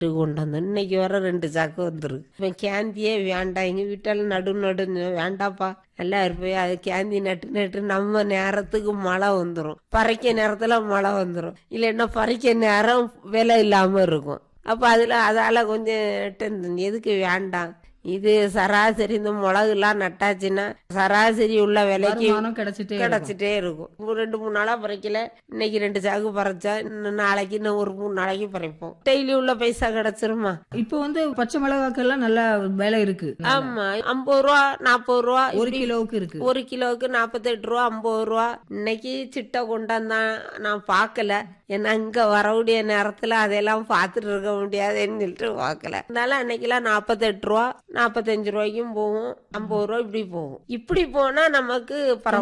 கொண்டு வந்தோம் இன்னைக்கு வர ரெண்டு சாக்கு வந்துருக்கு இப்போ கேந்தியே வேண்டாம் எங்கள் வீட்டில் நடு நடு வேண்டாப்பா நல்லா இருப்பேன் அது கேந்தி நட்டு நட்டு நம்ம நேரத்துக்கு மழை வந்துடும் பறைக்க நேரத்தில் மழை வந்துடும் இல்லைன்னா பறிக்க நேரம் விலை இல்லாமல் இருக்கும் அப்போ அதில் அதால் கொஞ்சம் டென்ஷன் எதுக்கு வேண்டாம் இது சராசரி இந்த மிளகுலாம் நட்டாச்சுன்னா சராசரி உள்ள விலைக்கு வருமானம் கிடைச்சிட்டே இருக்கும். கிடைச்சிட்டே இருக்கும் ஒரு ரெண்டு மூணு நாளா பறிக்கல இன்னைக்கு ரெண்டு சாக்கு பறிச்சா இன்னும் நாளைக்கு இன்னும் ஒரு மூணு நாளைக்கு பறிப்போம் டெய்லி உள்ள பைசா கிடைச்சிருமா இப்போ வந்து பச்சை மிளகாக்கெல்லாம் நல்ல விலை இருக்கு ஆமா ஐம்பது ரூபா நாற்பது ரூபா ஒரு இப்படி கிலோவுக்கு இருக்கு ஒரு கிலோவுக்கு நாற்பத்தெட்டு ரூபா ஐம்பது ரூபா இன்னைக்கு சிட்டை கொண்டாந்தான் நான் பார்க்கல ஏன்னா இங்க வரக்கூடிய நேரத்துல அதெல்லாம் பார்த்துட்டு இருக்க முடியாதுன்னு சொல்லிட்டு பார்க்கல அதனால அன்னைக்கெல்லாம் நாற்பத்தெட்டு ரூபா நாற்பத்தஞ்சு ரூபாய்க்கும் போகும் ஐம்பது ரூபா இப்படி போகும் இப்படி போனா நமக்கு பரவாயில்ல